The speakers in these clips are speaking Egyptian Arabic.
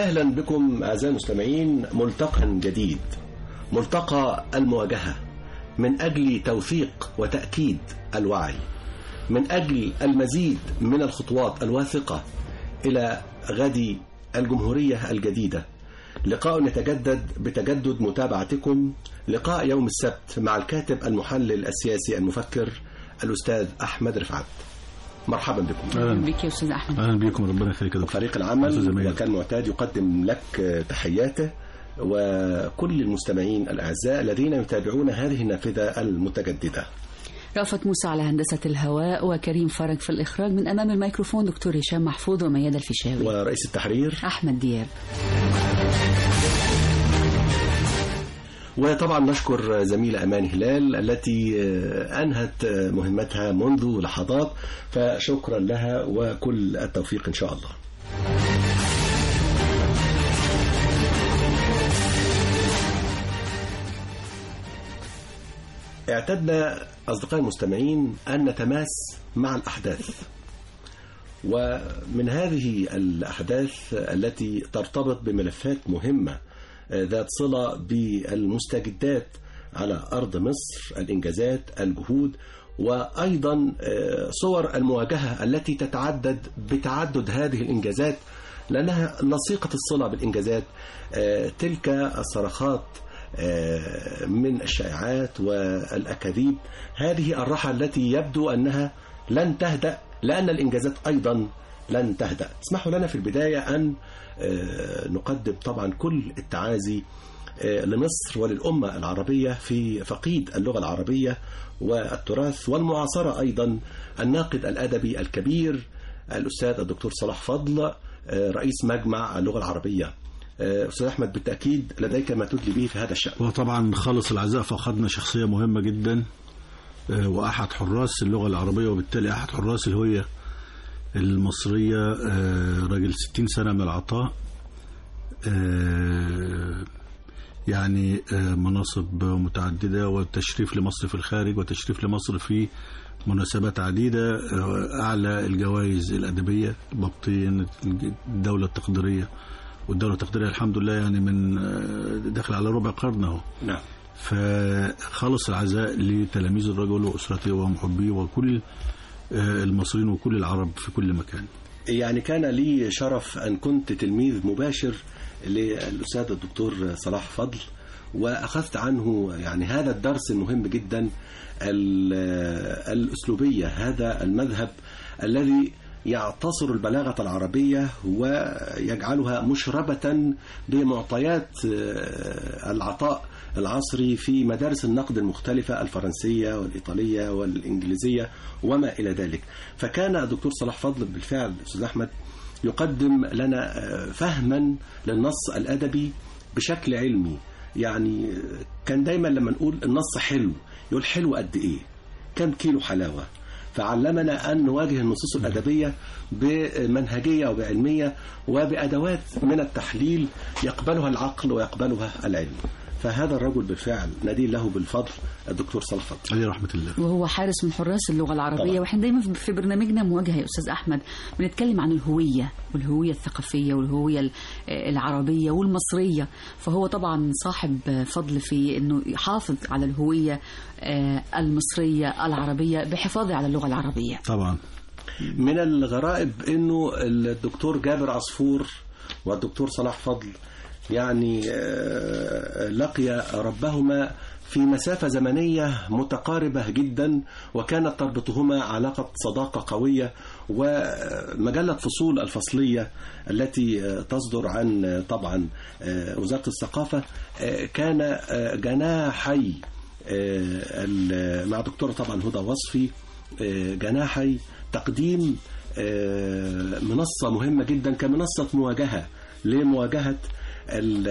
أهلا بكم أعزائي المستمعين ملتقى جديد ملتقى المواجهة من أجل توثيق وتأكيد الوعي من أجل المزيد من الخطوات الواثقة إلى غد الجمهورية الجديدة لقاء يتجدد بتجدد متابعتكم لقاء يوم السبت مع الكاتب المحلل السياسي المفكر الأستاذ أحمد رفعت مرحبا بكم اهلا بك يا استاذ احمد اهلا بكم ربنا يخليك يا دكتور فريق أستاذ العمل زميل. وكان معتاد يقدم لك تحياته وكل المستمعين الأعزاء الذين يتابعون هذه النافذة المتجددة رأفت موسى على هندسة الهواء وكريم فرج في الإخراج من أمام الميكروفون دكتور هشام محفوظ وميادة الفيشاوي ورئيس التحرير أحمد دياب وطبعا نشكر زميلة أمان هلال التي أنهت مهمتها منذ لحظات فشكرا لها وكل التوفيق إن شاء الله اعتدنا أصدقائي المستمعين أن نتماس مع الأحداث ومن هذه الأحداث التي ترتبط بملفات مهمة ذات صلة بالمستجدات على أرض مصر الإنجازات الجهود وأيضا صور المواجهة التي تتعدد بتعدد هذه الإنجازات لأنها لصيقة الصلة بالإنجازات تلك الصرخات من الشائعات والأكاذيب هذه الراحة التي يبدو أنها لن تهدأ لأن الإنجازات أيضا لن تهدأ اسمحوا لنا في البداية أن نقدم طبعا كل التعازي لمصر وللأمة العربية في فقيد اللغة العربية والتراث والمعاصرة أيضا الناقد الأدبي الكبير الأستاذ الدكتور صلاح فضل رئيس مجمع اللغة العربية أستاذ أحمد بالتأكيد لديك ما تدلي به في هذا الشأن وطبعا خالص العزاء فقدنا شخصية مهمة جدا آه، وأحد حراس اللغة العربية وبالتالي أحد حراس الهوية المصرية آه، راجل 60 سنة من العطاء آه، يعني آه، مناصب متعددة وتشريف لمصر في الخارج وتشريف لمصر في مناسبات عديدة آه، أعلى الجوائز الأدبية بابطين الدولة التقديرية والدولة التقديرية الحمد لله يعني من آه، داخل على ربع قرن أهو نعم فخلص العزاء لتلاميذ الرجل وأسرته ومحبيه وكل آه، المصريين وكل العرب في كل مكان يعني كان لي شرف أن كنت تلميذ مباشر للأستاذ الدكتور صلاح فضل وأخذت عنه يعني هذا الدرس المهم جدا ال- الأسلوبية هذا المذهب الذي يعتصر البلاغة العربية ويجعلها مشربة بمعطيات آه، العطاء العصري في مدارس النقد المختلفة الفرنسية والإيطالية والإنجليزية وما إلى ذلك فكان الدكتور صلاح فضل بالفعل أستاذ أحمد يقدم لنا آه، فهما للنص الأدبي بشكل علمي يعني آه، كان دايما لما نقول النص حلو يقول حلو قد إيه كم كيلو حلاوة فعلمنا أن نواجه النصوص الأدبية بمنهجية وبعلمية وبأدوات من التحليل يقبلها العقل ويقبلها العلم فهذا الرجل بالفعل ندين له بالفضل الدكتور صلاح فضل عليه رحمة الله وهو حارس من حراس اللغة العربية طبعا. واحنا دايما في برنامجنا مواجهة يا أستاذ أحمد بنتكلم عن الهوية والهوية الثقافية والهوية ال- العربية والمصرية فهو طبعا صاحب فضل في أنه يحافظ على الهوية آه، المصرية العربية بحفاظه على اللغة العربية طبعا من الغرائب انه الدكتور جابر عصفور والدكتور صلاح فضل يعني آه، لقي ربهما في مسافة زمنية متقاربة جدا وكانت تربطهما علاقة صداقة قوية ومجلة فصول الفصلية التي آه، تصدر عن آه، طبعا آه، وزارة الثقافة آه، كان آه، جناحي آه، ال- مع دكتورة طبعا هدى وصفي آه، جناحي تقديم آه، منصة مهمة جدا كمنصة مواجهة لمواجهة ال-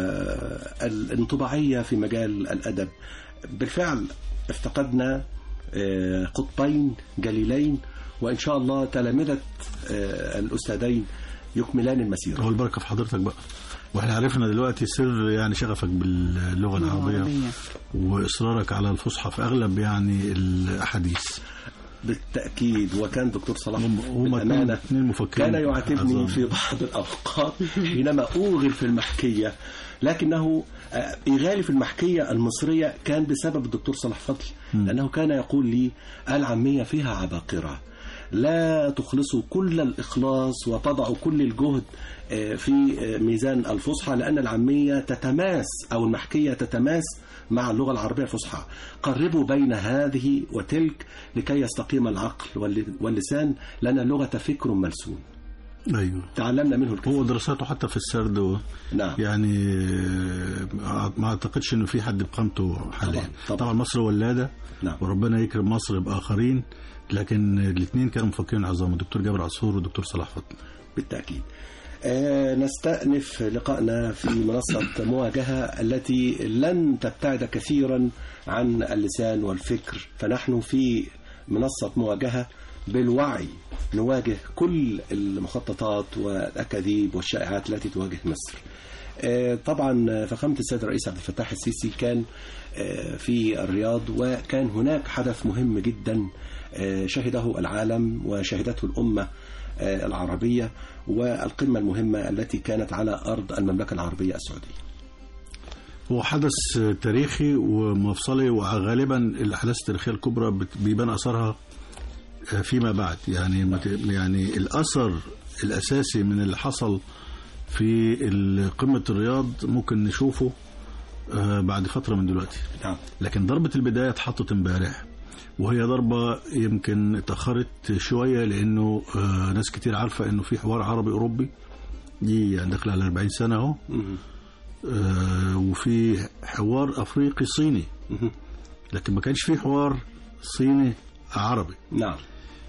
آه، الانطباعية في مجال الأدب بالفعل افتقدنا آه، قطبين جليلين وإن شاء الله تلامذة آه، الأستاذين يكملان المسيرة هو البركة في حضرتك بقى واحنا عرفنا دلوقتي سر يعني شغفك باللغة العربية وإصرارك على الفصحى في أغلب يعني الأحاديث بالتاكيد وكان دكتور صلاح هم هم بالامانه اثنين مفكرين كان يعاتبني عظام. في بعض الأوقات حينما أوغل في المحكية لكنه آه، إيغالي في المحكية المصرية كان بسبب الدكتور صلاح فضل لأنه كان يقول لي العامية فيها عباقرة لا تخلصوا كل الإخلاص وتضعوا كل الجهد آه، في آه، ميزان الفصحى لأن العامية تتماس أو المحكية تتماس مع اللغة العربية الفصحى قربوا بين هذه وتلك لكي يستقيم العقل والل- واللسان لأن اللغة فكر ملسون ايوه تعلمنا منه الكثير هو دراساته حتى في السرد و... نعم يعني آه، ما اعتقدش انه في حد بقامته حاليا طبعاً، طبعاً. طبعا مصر ولاده نعم وربنا يكرم مصر باخرين لكن الاثنين كانوا مفكرين عظام الدكتور جابر عصفور والدكتور صلاح فضل بالتأكيد آه، نستأنف لقائنا في منصة مواجهة التي لن تبتعد كثيرا عن اللسان والفكر فنحن في منصة مواجهة بالوعي نواجه كل المخططات والأكاذيب والشائعات التي تواجه مصر آه، طبعا فخامة السيد الرئيس عبد الفتاح السيسي كان آه، في الرياض وكان هناك حدث مهم جدا آه، شهده العالم وشهدته الأمة آه، العربية والقمة المهمة التي كانت على أرض المملكة العربية السعودية هو حدث تاريخي ومفصلي وغالبا الاحداث التاريخيه الكبرى بت- بيبان اثرها فيما بعد يعني ما ت- يعني الاثر الاساسي من اللي حصل في ال- قمه الرياض ممكن نشوفه آه، بعد فتره من دلوقتي نعم لكن ضربه البدايه اتحطت امبارح وهي ضربه يمكن اتاخرت شويه لانه آه، ناس كتير عارفه انه في حوار عربي اوروبي دي يعني داخله على 40 سنه اهو مهم. آه، وفي حوار افريقي صيني مهم. لكن ما كانش في حوار صيني عربي نعم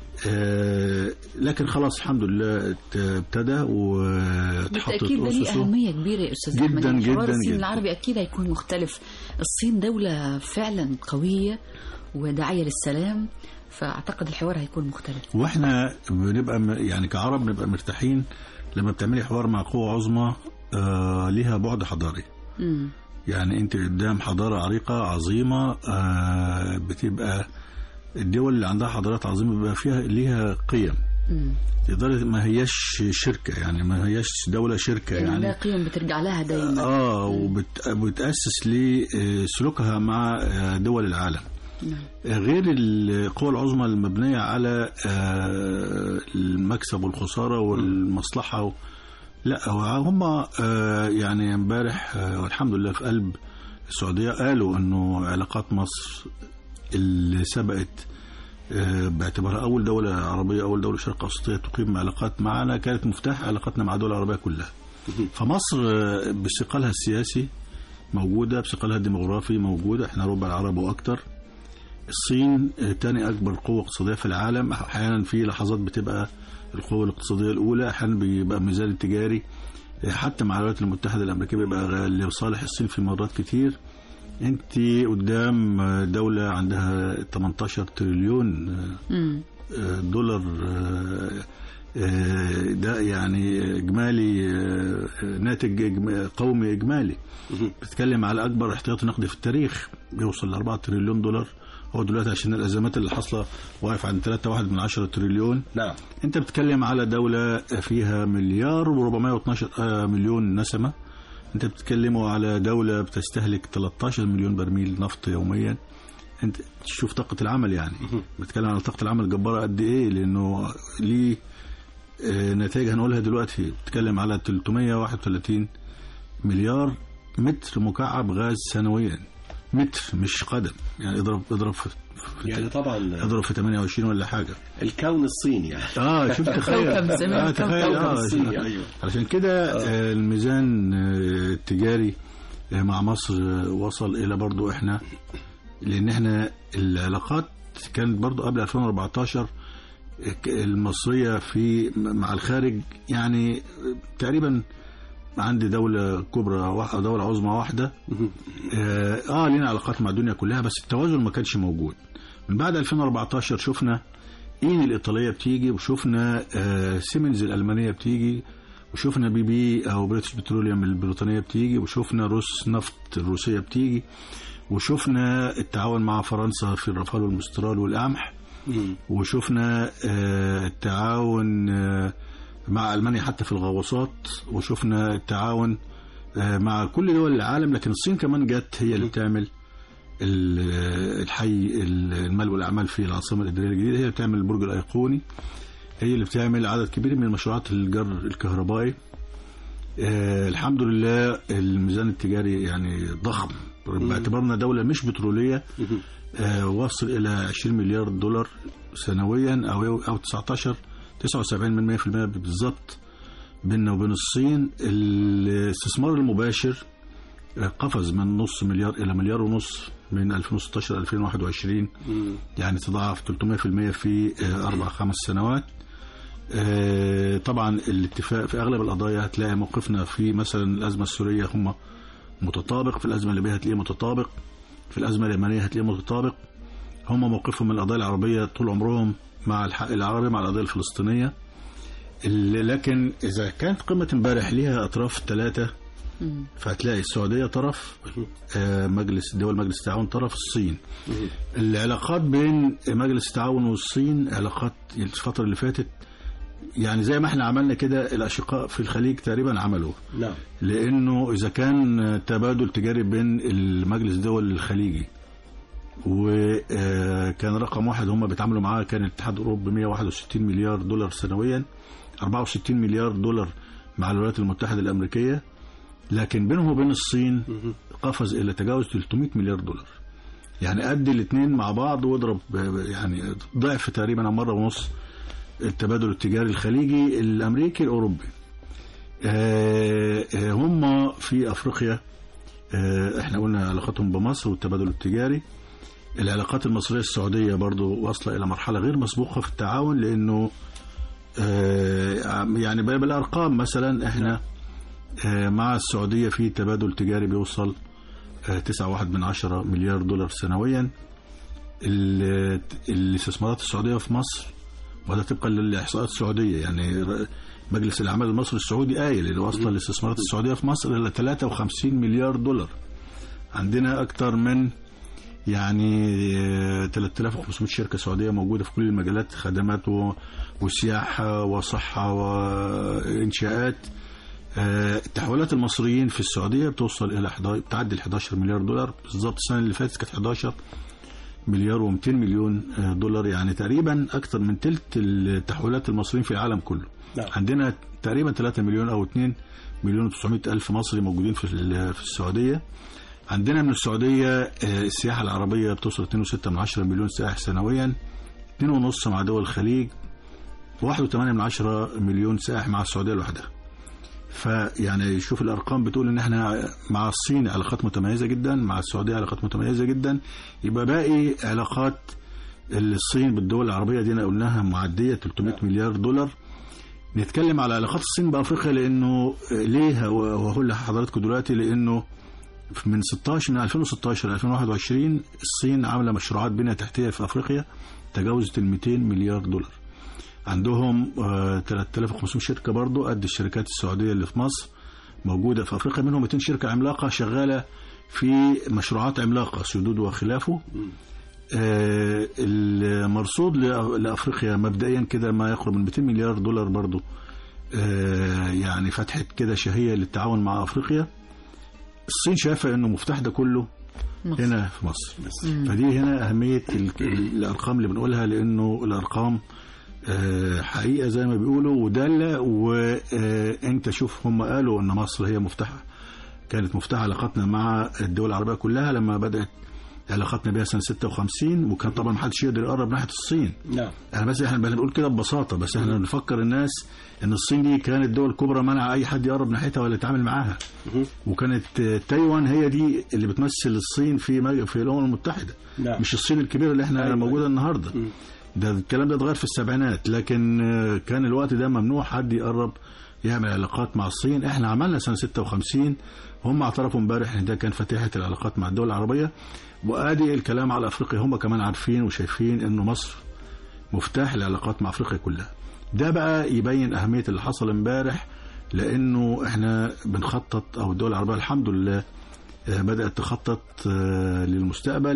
آه، لكن خلاص الحمد لله ات- ابتدى واتحطت بالتأكيد ده ليه اسسه أهمية كبيرة يا أستاذ جداً أحمد يعني حوار جداً الصين جداً. العربي أكيد هيكون مختلف الصين دولة فعلا قوية وداعية للسلام فأعتقد الحوار هيكون مختلف واحنا بنبقى م- يعني كعرب بنبقى مرتاحين لما بتعملي حوار مع قوة عظمى آه ليها بعد حضاري مم. يعني انت قدام حضارة عريقة عظيمة آه بتبقى الدول اللي عندها حضارات عظيمة بيبقى فيها ليها قيم مم. تقدر ما هياش شركة يعني ما هياش دولة شركة يعني يعني عندها قيم بترجع لها دايما اه وبتأسس لسلوكها مع آه، دول العالم نعم. آه، غير القوى العظمى المبنية على آه، المكسب والخسارة والمصلحة و... لا هو هم آه، يعني امبارح آه، والحمد لله في قلب السعودية قالوا انه علاقات مصر اللي سبقت آه، باعتبارها اول دولة عربية اول دولة شرق اوسطية تقيم علاقات معنا كانت مفتاح علاقاتنا مع الدول العربية كلها فمصر آه، باستقلالها السياسي موجودة باستقلالها الديمغرافي موجودة احنا ربع العرب واكتر الصين آه، تاني اكبر قوة اقتصادية في العالم احيانا في لحظات بتبقى القوة الاقتصادية الاولى احيانا بيبقى الميزان التجاري آه، حتى مع الولايات المتحدة الامريكية بيبقى غ- لصالح الصين في مرات كتير انت قدام آه، دولة عندها 18 تريليون آه، مم. دولار آه، آه، ده يعني اجمالي آه، ناتج إجم- قومي اجمالي بتتكلم على اكبر احتياطي نقدي في التاريخ بيوصل ل 4 تريليون دولار هو دلوقتي عشان الازمات اللي حاصله واقف عند 3.1 من 10 تريليون نعم انت بتتكلم على دوله فيها مليار و412 مليون نسمه انت بتتكلموا على دوله بتستهلك 13 مليون برميل نفط يوميا انت تشوف طاقه العمل يعني بتتكلم على طاقه العمل جباره قد ايه لانه ليه آه، نتائج هنقولها دلوقتي بتتكلم على 331 مليار متر مكعب غاز سنويا متر مش قدم يعني اضرب اضرب في في- يعني طبعا اضرب في 28 ولا حاجه الكون الصيني يعني اه شوف تخيل كوكب زمان، اه كوكب تخيل اه الصيني، أيوة. علشان كده آه الميزان آه التجاري آه مع مصر آه وصل الى برضو احنا لان احنا العلاقات كانت برضو قبل 2014 آه، ك- المصريه في مع الخارج يعني آه، تقريبا عندي دولة كبرى واحدة دولة عظمى واحدة اه, آه لينا علاقات مع الدنيا كلها بس التوازن ما كانش موجود من بعد 2014 شفنا اين الايطاليه بتيجي وشفنا آه سيمنز الالمانيه بتيجي وشفنا بي بي او بريتش بتروليوم البريطانيه بتيجي وشفنا روس نفط الروسيه بتيجي وشفنا التعاون مع فرنسا في الرافال والمسترال والقمح مم. وشفنا آه، التعاون آه، مع المانيا حتى في الغواصات وشفنا التعاون آه، مع كل دول العالم لكن الصين كمان جت هي اللي بتعمل ال- الحي المال والاعمال في العاصمه الاداريه الجديده هي اللي بتعمل البرج الايقوني هي اللي بتعمل عدد كبير من مشروعات الجر الكهربائي آه الحمد لله الميزان التجاري يعني ضخم باعتبارنا دوله مش بتروليه مم. آه، وصل الى 20 مليار دولار سنويا او او 19 79 من 100% بالظبط بيننا وبين الصين الاستثمار المباشر آه، قفز من نص مليار الى مليار ونص من 2016 2021 مم. يعني تضاعف 300% في آه، اربع خمس سنوات آه، طبعا الاتفاق في اغلب القضايا هتلاقي موقفنا في مثلا الازمه السوريه هم متطابق في الازمه الليبيه هتلاقيه متطابق في الازمه اليمنيه هتلاقيه متطابق هم موقفهم من القضايا العربيه طول عمرهم مع الحق العربي مع القضيه الفلسطينيه اللي- لكن اذا كانت قمه امبارح ليها اطراف ثلاثه مم. فهتلاقي السعوديه طرف آه، مجلس دول مجلس التعاون طرف الصين مم. العلاقات بين مجلس التعاون والصين علاقات الفترة اللي فاتت يعني زي ما احنا عملنا كده الأشقاء في الخليج تقريبا عملوا نعم لأنه إذا كان تبادل تجاري بين المجلس الدول الخليجي وكان رقم واحد هم بيتعاملوا معاه كان الاتحاد الأوروبي 161 مليار دولار سنويا 64 مليار دولار مع الولايات المتحدة الأمريكية لكن بينهم وبين الصين مم. قفز الى تجاوز 300 مليار دولار يعني قد الاثنين مع بعض واضرب يعني ضعف تقريبا أو مره ونص التبادل التجاري الخليجي الامريكي الاوروبي آه، آه، هم في افريقيا آه، احنا قلنا علاقتهم بمصر والتبادل التجاري العلاقات المصريه السعوديه برضو واصله الى مرحله غير مسبوقه في التعاون لانه آه، يعني بالارقام مثلا احنا آه، مع السعوديه في تبادل تجاري بيوصل آه، 9.1 من عشرة مليار دولار سنويا ال- الاستثمارات السعوديه في مصر وده طبقا للاحصاءات السعوديه يعني ر- مجلس الاعمال المصري السعودي قايل اللي واصله الاستثمارات السعوديه في مصر الى 53 مليار دولار عندنا اكثر من يعني آه، 3500 شركه سعوديه موجوده في كل المجالات خدمات و- وسياحه وصحه وانشاءات آه، التحويلات المصريين في السعوديه بتوصل الى 11 بتعدي ال 11 مليار دولار بالظبط السنه اللي فاتت كانت 11 مليار و200 مليون آه، دولار يعني تقريبا اكثر من ثلث التحويلات المصريين في العالم كله نعم. عندنا تقريبا 3 مليون او 2 مليون و900 الف مصري موجودين في ال- في السعوديه عندنا من السعوديه آه، السياحه العربيه بتوصل 2.6 من 10 مليون سائح سنويا 2.5 مع دول الخليج 1.8 من 10 مليون سائح مع السعوديه لوحدها فيعني شوف الارقام بتقول ان احنا مع الصين علاقات متميزه جدا مع السعوديه علاقات متميزه جدا يبقى باقي علاقات الصين بالدول العربيه دي أنا قلناها معديه 300 مليار دولار نتكلم على علاقات الصين بافريقيا لانه ليه وهقول لحضراتكم دلوقتي لانه من 16 من 2016 ل 2021 الصين عامله مشروعات بنيه تحتيه في افريقيا تجاوزت ال 200 مليار دولار عندهم آه، 3500 شركه برضو قد الشركات السعوديه اللي في مصر موجوده في افريقيا منهم 200 شركه عملاقه شغاله في مشروعات عملاقه سدود وخلافه آه، المرصود لأ- لافريقيا مبدئيا كده ما يقرب من 200 مليار دولار برضو آه، يعني فتحت كده شهيه للتعاون مع افريقيا الصين شايفه انه مفتاح ده كله مصر. هنا في مصر فدي هنا أهمية ال- ال- الأرقام اللي بنقولها لأنه الأرقام آه، حقيقة زي ما بيقولوا ودالة وأنت شوف هم قالوا أن مصر هي مفتاح كانت مفتاح علاقاتنا مع الدول العربية كلها لما بدأت علاقاتنا بها سنة 56 وكان طبعا ما حدش يقدر يقرب ناحية الصين نعم انا بس احنا بنقول كده ببساطه بس احنا بنفكر الناس ان الصين دي كانت دول كبرى منع اي حد يقرب ناحيتها ولا يتعامل معاها مهم. وكانت آه، تايوان هي دي اللي بتمثل الصين في مج- في الامم المتحده نعم. مش الصين الكبيره اللي احنا أيوة. موجوده النهارده مم. ده الكلام ده اتغير في السبعينات لكن آه، كان الوقت ده ممنوع حد يقرب يعمل علاقات مع الصين احنا عملنا سنه 56 هم اعترفوا امبارح ان ده كان فاتحه العلاقات مع الدول العربيه وادي الكلام على افريقيا هم كمان عارفين وشايفين انه مصر مفتاح العلاقات مع افريقيا كلها ده بقى يبين اهميه اللي حصل امبارح لانه احنا بنخطط او الدول العربيه الحمد لله آه، بدات تخطط آه، للمستقبل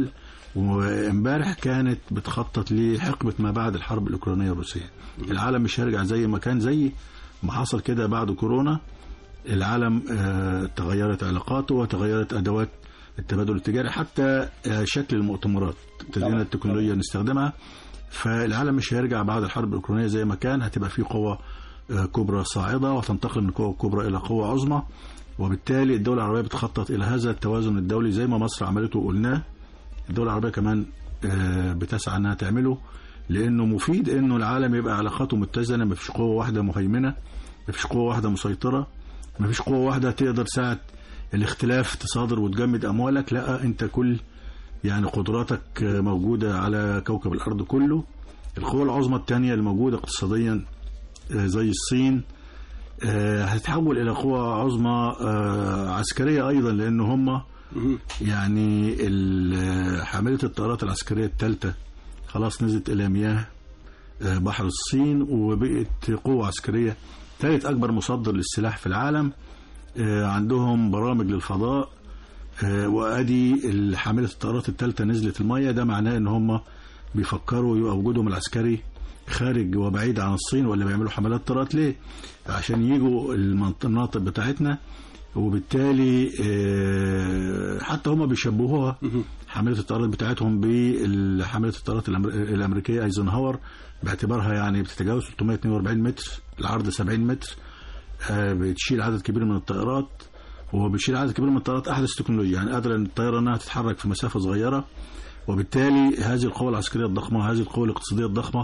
وامبارح كانت بتخطط لحقبه ما بعد الحرب الاوكرانيه الروسيه العالم مش هيرجع زي ما كان زي ما حصل كده بعد كورونا العالم آه، تغيرت علاقاته وتغيرت ادوات التبادل التجاري حتى آه، شكل المؤتمرات ابتدينا طبعاً. التكنولوجيا نستخدمها فالعالم مش هيرجع بعد الحرب الاوكرانيه زي ما كان هتبقى في قوه آه، كبرى صاعده وتنتقل من قوه كبرى الى قوه عظمى وبالتالي الدول العربيه بتخطط الى هذا التوازن الدولي زي ما مصر عملته وقلناه الدول العربيه كمان آه، بتسعى انها تعمله لانه مفيد انه العالم يبقى علاقاته متزنه مفيش قوه واحده مهيمنه مفيش قوه واحده مسيطره مفيش قوه واحده تقدر ساعه الاختلاف تصادر وتجمد اموالك لا انت كل يعني قدراتك آه، موجوده على كوكب الارض كله القوى العظمى الثانيه الموجوده اقتصاديا آه، زي الصين آه، هتتحول الى قوى عظمى آه، عسكريه ايضا لان هم مهم. يعني ال- حاملة الطائرات العسكرية الثالثة خلاص نزلت إلى مياه آه، بحر الصين وبقت قوة عسكرية ثالث أكبر مصدر للسلاح في العالم آه، عندهم برامج للفضاء آه، وأدي ال- حاملة الطائرات الثالثة نزلت المية ده معناه إن هم بيفكروا يبقى وجودهم العسكري خارج وبعيد عن الصين ولا بيعملوا حملات طائرات ليه؟ عشان يجوا المنط- المناطق بتاعتنا وبالتالي آه، حتى هم بيشبهوها مهم. حملة الطائرات بتاعتهم بحملة الطائرات الأمر- الأمريكية ايزنهاور باعتبارها يعني بتتجاوز 342 متر العرض 70 متر آه، بتشيل عدد كبير من الطائرات وبتشيل عدد كبير من الطائرات أحدث تكنولوجيا يعني قادرة إن الطائرة إنها تتحرك في مسافة صغيرة وبالتالي هذه القوة العسكرية الضخمة هذه القوة الاقتصادية الضخمة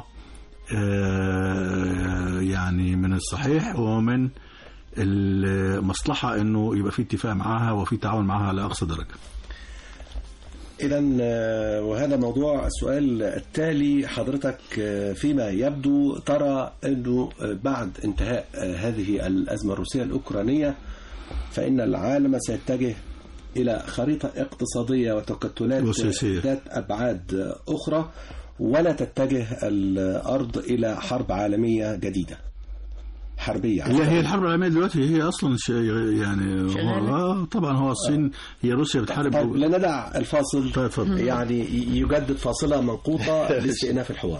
آه، يعني من الصحيح ومن المصلحة انه يبقى في اتفاق معاها وفي تعاون معاها على اقصى درجة إذا آه، وهذا موضوع السؤال التالي حضرتك آه، فيما يبدو ترى أنه آه، بعد انتهاء آه، هذه الأزمة الروسية الأوكرانية فإن العالم سيتجه إلى خريطة اقتصادية وتكتلات وسياسية. ذات أبعاد آه، أخرى ولا تتجه الأرض إلى حرب عالمية جديدة حربية لا هي الحرب العالمية دلوقتي هي اصلا شيء يعني شغالة. هو آه طبعا هو الصين هي روسيا طيب بتحارب لندع الفاصل طيب اتفضل يعني يجدد فاصلة منقوطة لاستئناف الحوار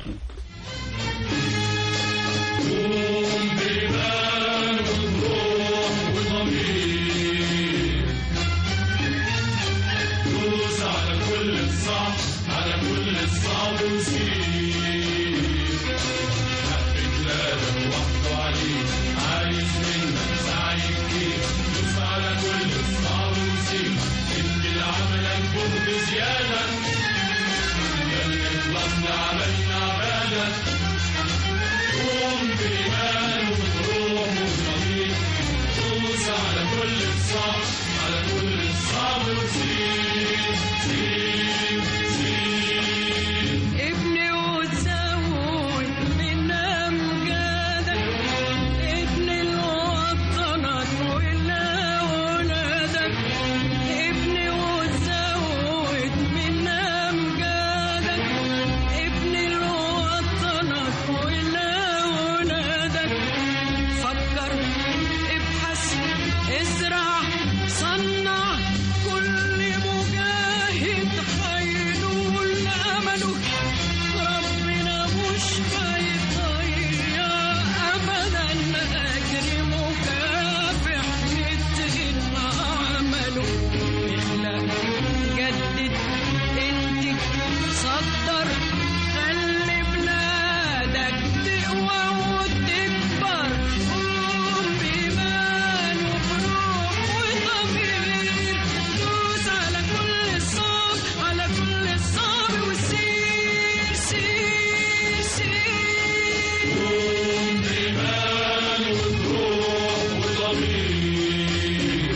دوس على كل الصعب على كل الصعب وسيب حق بلادك وحده عليك عايز منك سعي كتير دوس على كل الصعب وسيب ادي لعملك جهد زيادة ده اللي خلصنا عملنا عبادة قوم بإيمان وبروح وضمير دوس على كل الصعب على كل الصعب وسيب سيب سيب ابني وتزود من أمجادك ابني لوطنك ولأولادك ابني وتزود من أمجادك ابني لوطنك ولأولادك فكر ابحث ازرع صنع كل مجاهد هينول امله ربنا مش هيضيع ابدا اجر مكافح مثل عمله اخلق جدد انتج صدر خلي بلادك تقوى وتكبر قوم بإيمان وبروح وضمير دوس على كل الصعب على كل الصعب وسير سير سير بإيمان وبروح وضمير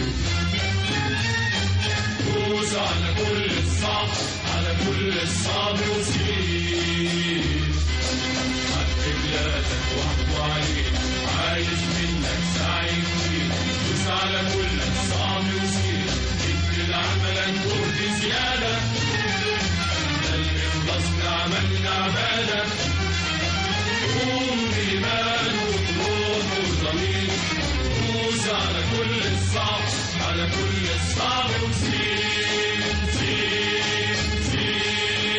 دوس على كل الصعب على كل الصعب وسير حق بلادك وحده عليك عايز منك سعي كتير دوس على كل الصعب وسير ادي لعملك جهد زيادة ده اللي خلصنا عملنا عبادة قوم بإيمان وبروح وضمير دوس على كل الصعب على كل الصعب وسير سير سير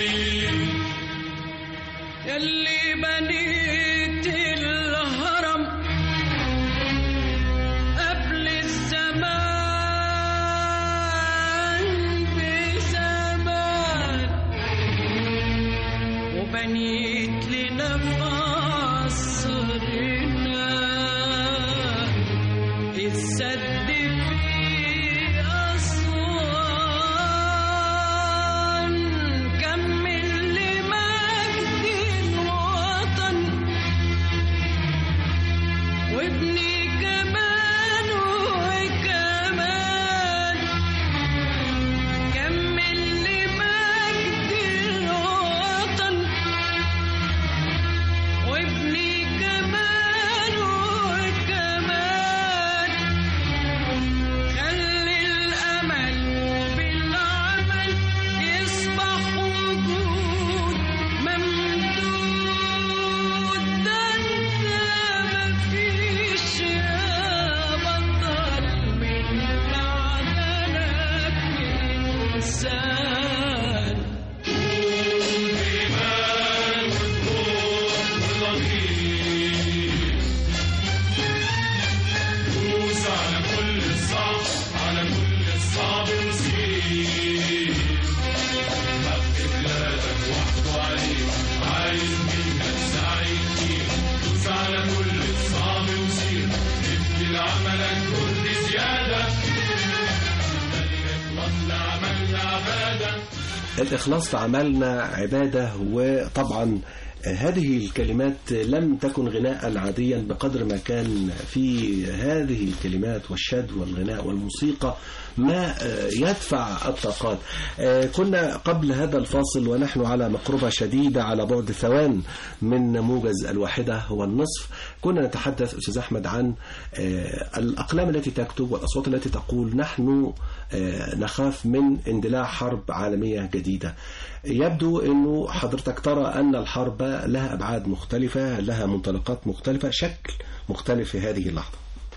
الإخلاص في عملنا عبادة وطبعا هذه الكلمات لم تكن غناء عاديا بقدر ما كان في هذه الكلمات والشد والغناء والموسيقى ما يدفع الطاقات كنا قبل هذا الفاصل ونحن على مقربة شديدة على بعد ثوان من موجز الواحدة والنصف كنا نتحدث أستاذ أحمد عن الأقلام التي تكتب والأصوات التي تقول نحن نخاف من اندلاع حرب عالمية جديدة يبدو أنه حضرتك ترى أن الحرب لها أبعاد مختلفة لها منطلقات مختلفة شكل مختلف في هذه اللحظة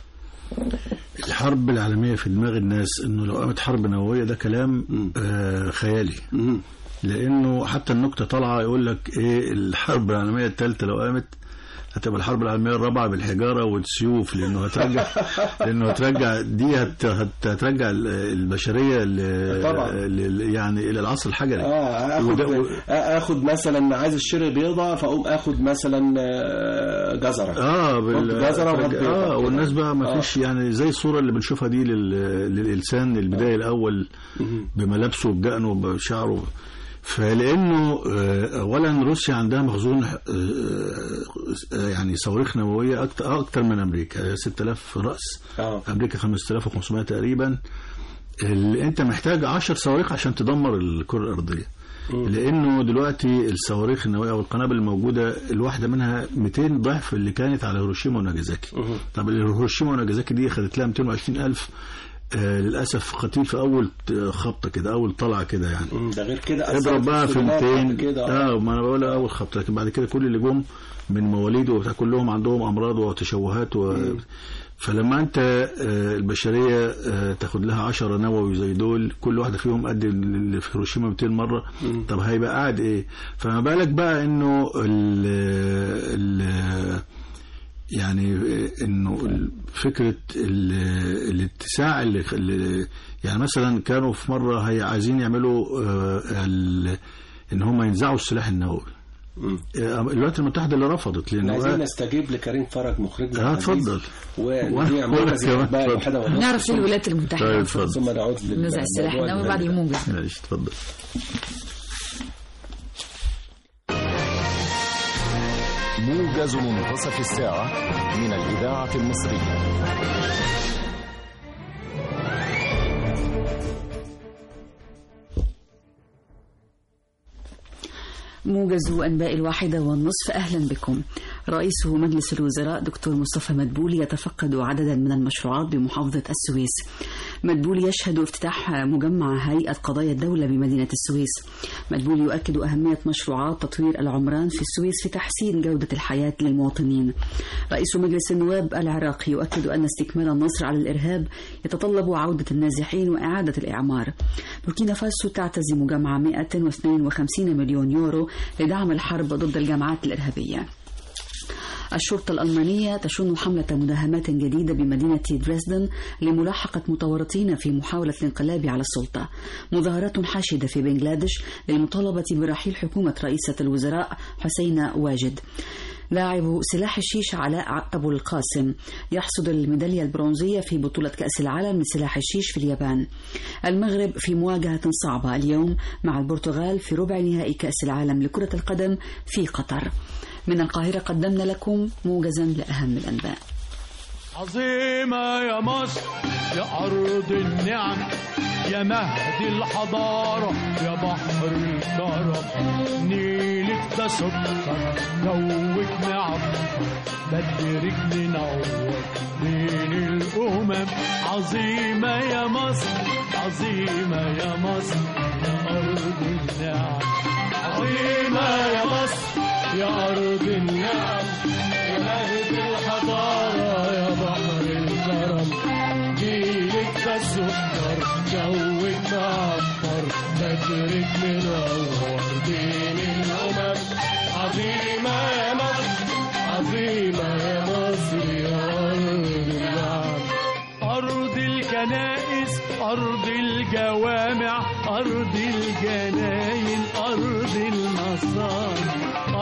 الحرب العالمية في دماغ الناس انه لو قامت حرب نووية ده كلام آه خيالي مم. لانه حتى النكتة طالعة يقول لك ايه الحرب العالمية الثالثة لو قامت هتبقى الحرب العالمية الرابعة بالحجارة والسيوف لأنه هترجع لأنه هترجع دي هت هت هترجع البشرية ل- طبعا. ل- يعني إلى العصر الحجري اه اخد وده- و- اخد مثلا عايز اشتري بيضه فاقوم اخد مثلا آه، جزره اه قلت جزرة وهات بيضة. اه كده. والناس بقى ما آه. فيش يعني زي الصوره اللي بنشوفها دي لل... للانسان البدايه الاول بملابسه وبدقنه وبشعره فلانه آه، اولا روسيا عندها مخزون آه، آه، يعني صواريخ نوويه اكتر اكتر من امريكا 6000 راس اه امريكا 5500 تقريبا اللي انت محتاج 10 صواريخ عشان تدمر الكره الارضيه لانه دلوقتي الصواريخ النوويه او القنابل الموجوده الواحده منها 200 ضعف اللي كانت على هيروشيما وناجازاكي مهم. طب هيروشيما وناجازاكي دي خدت لها 220 الف آه للاسف قتيل في اول خبطه كده اول طلعه كده يعني مم، ده غير كده اضرب بقى في السودانات بعد 200 كده آه. اه ما انا بقول اول خبطه لكن بعد كده كل اللي جم من مواليد وبتاع كلهم عندهم امراض وتشوهات و... فلما انت آه، البشريه آه، تاخد لها 10 نووي زي دول كل واحده فيهم قد اللي في هيروشيما 200 مره طب هيبقى قاعد ايه فما بالك بقى انه ال ال يعني انه فكره ال- الاتساع اللي اللي- يعني مثلا كانوا في مره هي عايزين يعملوا آه، ال- ان هم ينزعوا السلاح النووي مم. آه، الولايات المتحده اللي رفضت احنا لانه عايزين نستجيب لكريم فرج مخرجنا اه العزيز. اتفضل ونذيع وأنا- موجز وأنا كمان الأخبار اتفضل. الواحدة والنصف. نعرف ليه الولايات طيب المتحدة اتفضل ثم نعود لل- نزع السلاح للموضوع النووي بعد المهم. الموجز ماشي اتفضل موجز منتصف الساعة من الإذاعة المصرية موجز أنباء الواحدة والنصف أهلا بكم رئيس مجلس الوزراء دكتور مصطفى مدبولي يتفقد عددا من المشروعات بمحافظة السويس مدبولي يشهد افتتاح مجمع هيئة قضايا الدولة بمدينة السويس مدبولي يؤكد أهمية مشروعات تطوير العمران في السويس في تحسين جودة الحياة للمواطنين رئيس مجلس النواب العراقي يؤكد أن استكمال النصر على الإرهاب يتطلب عودة النازحين وإعادة الإعمار بوركينا فاسو تعتزم جمع 152 مليون يورو لدعم الحرب ضد الجماعات الإرهابية الشرطة الألمانية تشن حملة مداهمات جديدة بمدينة دريسدن لملاحقة متورطين في محاولة الانقلاب على السلطة مظاهرات حاشدة في بنغلاديش للمطالبة برحيل حكومة رئيسة الوزراء حسين واجد لاعب سلاح الشيش علاء أبو القاسم يحصد الميدالية البرونزية في بطولة كأس العالم لسلاح الشيش في اليابان المغرب في مواجهة صعبة اليوم مع البرتغال في ربع نهائي كأس العالم لكرة القدم في قطر من القاهرة قدمنا لكم موجزا لأهم الأنباء عظيمة يا مصر يا أرض النعم يا مهد الحضارة يا بحر الكرم نيلك ده سكر جوك نعم بدرك منور بين الأمم عظيمة يا مصر عظيمة يا مصر يا أرض النعم عظيمة يا مصر يا أرض النعم يا مهد الحضارة يا بحر الكرم جيلك ده سكر جوك معطر بدرك منور بين الأمم عظيمة يا مصر عظيمة يا مصر يا أرض النعم أرض الكنائس أرض الجوامع أرض الجناين أرض المصانع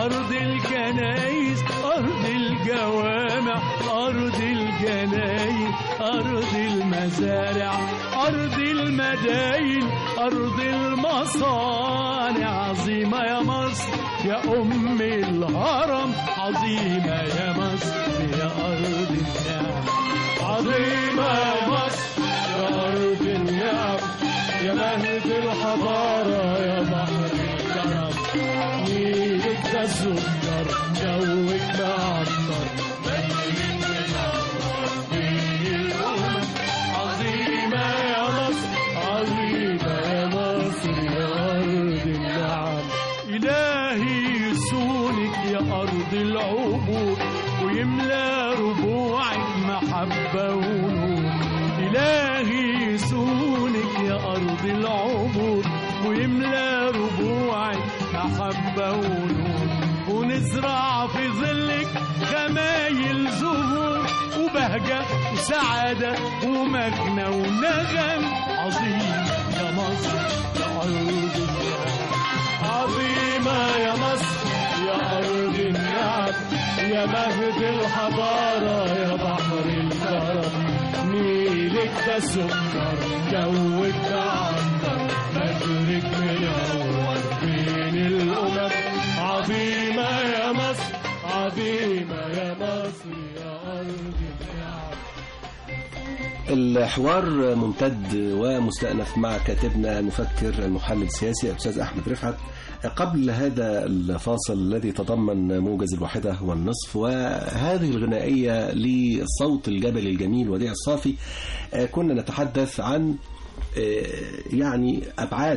أرض الكنايس أرض الجوامع أرض الجناين أرض المزارع أرض المداين أرض المصانع عظيمة يا مصر يا أم الهرم عظيمة يا مصر يا أرض النعم عظيمة يا مصر يا أرض النعم يا مهد الحضارة يا بحر الكرم نيلك ده السكر جوك معطر مجدك منور بين الأمم عظيمة يا مصر عظيمة يا مصر يا أرض النعم إلهي يسونك يا أرض العبور ويملى ربوعك محبة ونور إلهي يسونك يا أرض العبور ويملى ربوعك محبة ونور ونزرع في ظلك خمايل زهور وبهجة وسعادة ومجنى ونغم عظيم يا مصر يا أرض النعم عظيمة يا مصر يا أرض النعم يا مهد الحضارة يا بحر الكرم نيلك ده سكر جوك ده عنتر مجرك منور بين الأمم عظيمة يا مصر عظيمة يا مصر يا أرض النعم الحوار ممتد ومستأنف مع كاتبنا المفكر المحلل السياسي الأستاذ أحمد رفعت قبل هذا الفاصل الذي تضمن موجز الواحدة والنصف وهذه الغنائية لصوت الجبل الجميل وديع الصافي آه، كنا نتحدث عن آه، يعني أبعاد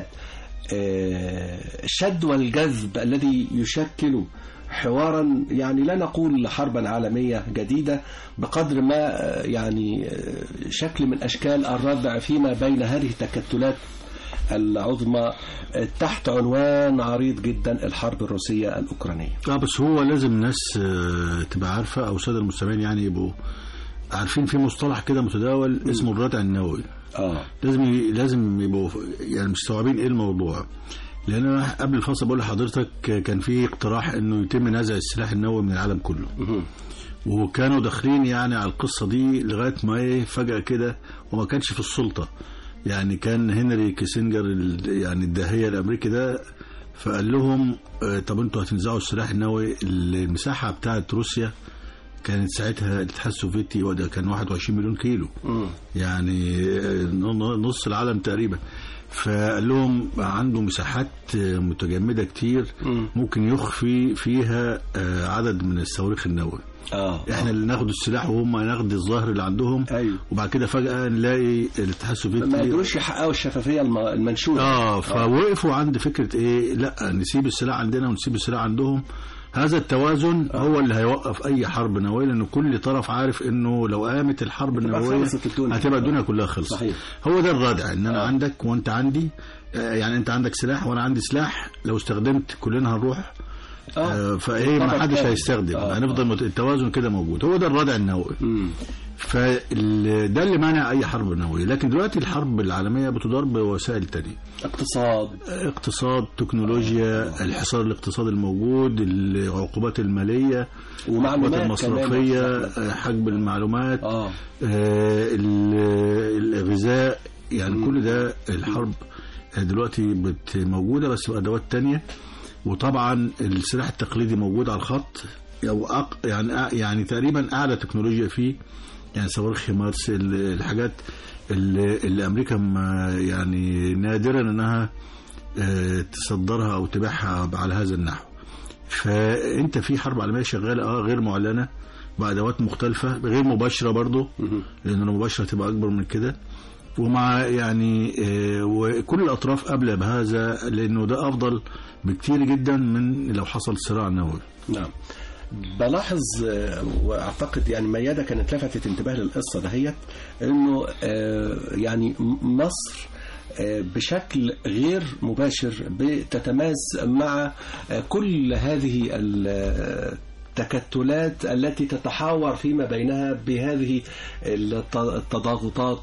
آه، الشد والجذب الذي يشكل حوارا يعني لا نقول حربا عالمية جديدة بقدر ما آه، يعني آه، شكل من أشكال الردع فيما بين هذه التكتلات العظمى آه، تحت عنوان عريض جدا الحرب الروسية الأوكرانية اه بس هو لازم الناس آه، تبقى عارفه او الساده المستمعين يعني يبقوا عارفين في مصطلح كده متداول اسمه الردع النووي آه لازم ي- لازم يبقوا يعني مستوعبين ايه الموضوع لان انا قبل الفاصل بقول لحضرتك كان في اقتراح انه يتم نزع السلاح النووي من العالم كله مهم. وكانوا داخلين يعني على القصه دي لغايه ما ايه فجاه كده وما كانش في السلطه يعني كان هنري كيسنجر ال- يعني الداهيه الامريكي ده فقال لهم آه، طب انتوا هتنزعوا السلاح النووي المساحه بتاعت روسيا كانت ساعتها الاتحاد السوفيتي وده كان 21 مليون كيلو مم. يعني نص العالم تقريبا فقال لهم عنده مساحات متجمده كتير مم. ممكن يخفي فيها آه، عدد من الصواريخ النووي آه احنا اللي ناخد السلاح وهم ناخد الظاهر اللي عندهم أيوه وبعد كده فجاه نلاقي الاتحاد السوفيتي ما يقدروش يحققوا الشفافية الم- المنشورة اه فوقفوا عند فكره ايه لا نسيب السلاح عندنا ونسيب السلاح عندهم هذا التوازن هو اللي هيوقف اي حرب نوويه لان كل طرف عارف انه لو قامت الحرب هتبقى النوويه خلصت الدنيا. هتبقى الدنيا كلها خلصت صحيح. هو ده الردع ان انا آه. عندك وانت عندي آه، يعني انت عندك سلاح وانا عندي سلاح لو استخدمت كلنا هنروح آه، فايه ما طبعاً حدش كامل. هيستخدم آه، هنفضل مت- التوازن كده موجود هو ده الردع النووي مم. فده اللي مانع اي حرب نوويه لكن دلوقتي الحرب العالميه بتدار بوسائل تانية اقتصاد اقتصاد تكنولوجيا الحصار الاقتصادي الموجود العقوبات الماليه ومعلومات العقوبات كمان. المصرفيه حجب المعلومات اه آه، ال- الغذاء يعني كل ده الحرب دلوقتي بت- موجوده بس بادوات تانية وطبعا السلاح التقليدي موجود على الخط أو أق يعني أع- يعني تقريبا اعلى تكنولوجيا فيه يعني صواريخ مارس ال- الحاجات اللي, اللي امريكا ما يعني نادرا انها آه، تصدرها او تبيعها على هذا النحو فانت في حرب عالميه شغاله اه غير معلنه بادوات مختلفه غير مباشره برضه لان المباشره تبقى اكبر من كده ومع يعني آه، وكل الاطراف قابله بهذا لانه ده افضل بكتير جدا من لو حصل صراع نووي نعم بلاحظ آه، واعتقد يعني ميادة كانت لفتت انتباه للقصه دهيت انه آه، يعني م- مصر آه، بشكل غير مباشر بتتماس مع آه، كل هذه ال- آه، التكتلات التي تتحاور فيما بينها بهذه الت- التضاغطات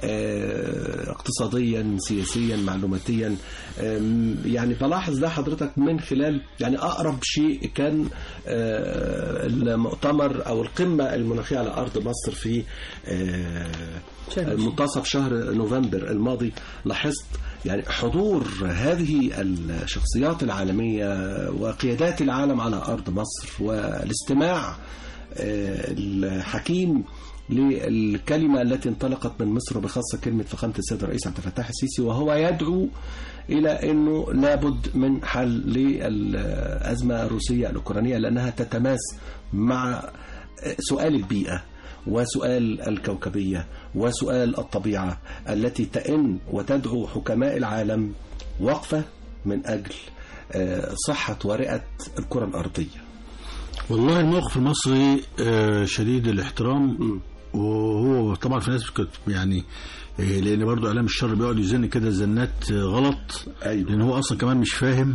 آه، اقتصاديا سياسيا معلوماتيا آم، يعني بلاحظ ده حضرتك من خلال يعني أقرب شيء كان آه، المؤتمر أو القمة المناخية على أرض مصر في آه، شرم الشيخ. منتصف شهر نوفمبر الماضي لاحظت يعني حضور هذه الشخصيات العالمية وقيادات العالم على أرض مصر والاستماع آه، الحكيم للكلمة التي انطلقت من مصر وبخاصة كلمة فخامة السيد الرئيس عبد الفتاح السيسي وهو يدعو إلى أنه لابد من حل للأزمة الروسية الأوكرانية لأنها تتماس مع سؤال البيئة وسؤال الكوكبية وسؤال الطبيعة التي تئن وتدعو حكماء العالم وقفة من أجل آه، صحة ورئة الكرة الأرضية والله الموقف المصري آه، شديد الاحترام وهو طبعا في ناس كانت يعني آه، لان برضو اعلام الشر بيقعد يزن كده زنات آه، غلط أيوة. لان هو اصلا كمان مش فاهم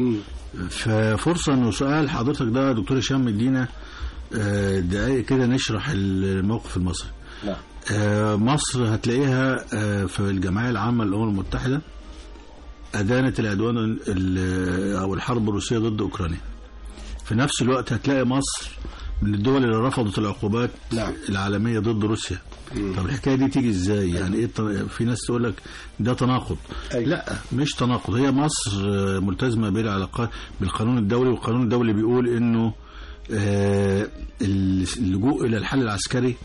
ففرصه انه سؤال حضرتك ده يا دكتور هشام مدينا آه، دقايق كده نشرح الموقف المصري نعم آه، مصر هتلاقيها آه، في الجمعية العامة للأمم المتحدة أدانت العدوان ال- أو الحرب الروسية ضد أوكرانيا في نفس الوقت هتلاقي مصر من الدول اللي رفضت العقوبات نعم. العالمية ضد روسيا طب الحكاية دي تيجي ازاي يعني ايه التنا- في ناس تقول لك ده تناقض أيوة. لا مش تناقض هي مصر آه، ملتزمة بالعلاقات بالقانون الدولي والقانون الدولي بيقول انه آه، اللجوء الى الحل العسكري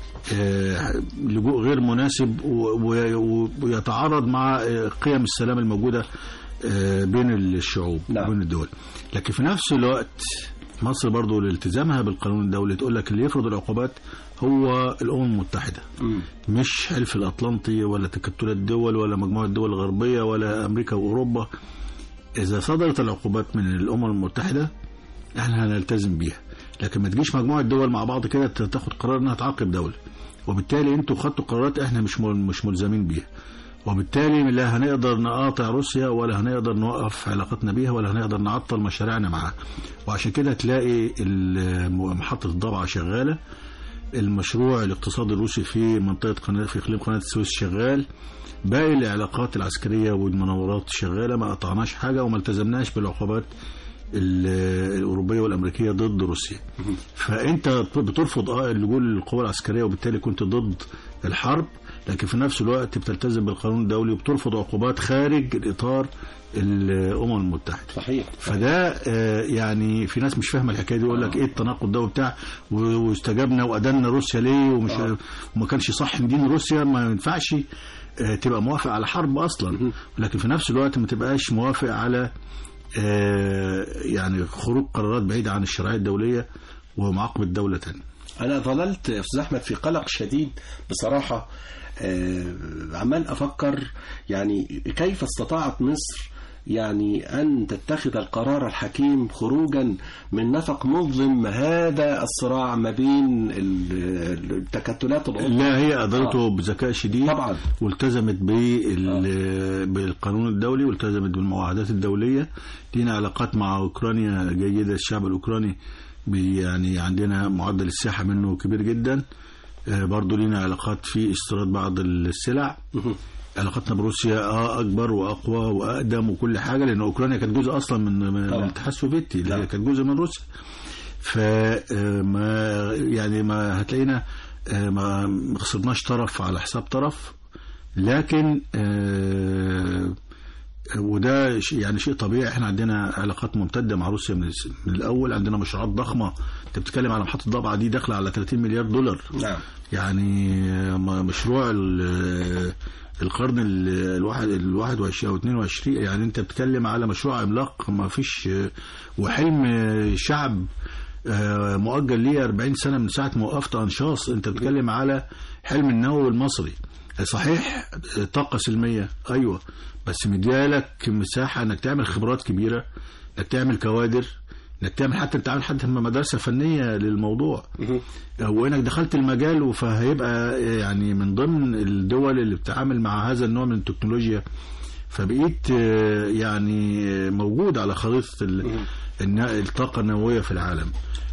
آه، لجوء غير مناسب و- و- ويتعارض مع آه، قيم السلام الموجودة آه، بين الشعوب نعم. بين الدول لكن في نفس الوقت مصر برضو لالتزامها بالقانون الدولي تقول لك اللي يفرض العقوبات هو الأمم المتحدة مش حلف الأطلنطي ولا تكتلات دول ولا مجموعة دول غربية ولا أمريكا وأوروبا إذا صدرت العقوبات من الأمم المتحدة احنا هنلتزم بيها لكن ما تجيش مجموعة دول مع بعض كده تاخد قرار انها تعاقب دولة وبالتالي انتوا خدتوا قرارات احنا مش مل- مش ملزمين بيها وبالتالي لا هنقدر نقاطع روسيا ولا هنقدر نوقف علاقتنا بيها ولا هنقدر نعطل مشاريعنا معاها وعشان كده تلاقي ال- محطة الضبعة شغالة المشروع الاقتصادي الروسي في منطقة قناة في إقليم قناة السويس شغال باقي العلاقات العسكرية والمناورات شغالة ما قطعناش حاجة وما التزمناش بالعقوبات ال- الأوروبية والأمريكية ضد روسيا فأنت بترفض اه اللجوء للقوى العسكرية وبالتالي كنت ضد الحرب لكن في نفس الوقت بتلتزم بالقانون الدولي وبترفض عقوبات خارج الإطار الأمم المتحدة صحيح فده آه، يعني في ناس مش فاهمه الحكايه دي يقول لك ايه التناقض ده وبتاع و- واستجبنا وادنا روسيا ليه ومش وما كانش صح ندين روسيا ما ينفعش آه، تبقى موافق على حرب اصلا لكن في نفس الوقت ما تبقاش موافق على آه، يعني خروج قرارات بعيده عن الشرعيه الدوليه ومعاقبه دوله تانية أنا ظللت يا أستاذ أحمد في قلق شديد بصراحة آه، عمال أفكر يعني كيف استطاعت مصر يعني أن تتخذ القرار الحكيم خروجا من نفق مظلم هذا الصراع ما بين ال- التكتلات الأخرى لا هي ادارته بذكاء شديد طبعا والتزمت بال- بالقانون الدولي والتزمت بالمعاهدات الدولية لينا علاقات مع أوكرانيا جيدة الشعب الأوكراني بي- يعني عندنا معدل السياحة منه كبير جدا آه، برضو لينا علاقات في استيراد بعض السلع علاقتنا بروسيا اه اكبر واقوى واقدم وكل حاجه لان اوكرانيا كانت جزء اصلا من من من طبعا. الاتحاد السوفيتي اللي هي نعم. كانت جزء من روسيا فما يعني ما هتلاقينا آه، ما ما خسرناش طرف على حساب طرف لكن آه، وده شيء- يعني شيء طبيعي احنا عندنا علاقات ممتده مع روسيا من الس- من الاول عندنا مشروعات ضخمه انت بتتكلم على محطه ضبعه دي داخله على 30 مليار دولار نعم يعني م- مشروع ال- القرن ال- الواحد الواحد وعشرين او 22 يعني انت بتتكلم على مشروع عملاق ما فيش وحلم شعب آه، مؤجل ليه 40 سنه من ساعه ما وقفت انشاص انت بتتكلم على حلم النووي المصري صحيح طاقه سلميه ايوه بس مديالك مساحه انك تعمل خبرات كبيره انك تعمل كوادر انك تعمل حتى انت تعمل حتى مدرسه فنيه للموضوع وانك دخلت المجال فهيبقى يعني من ضمن الدول اللي بتتعامل مع هذا النوع من التكنولوجيا فبقيت آه، يعني موجود على خريطه ال- النا- الطاقه النوويه في العالم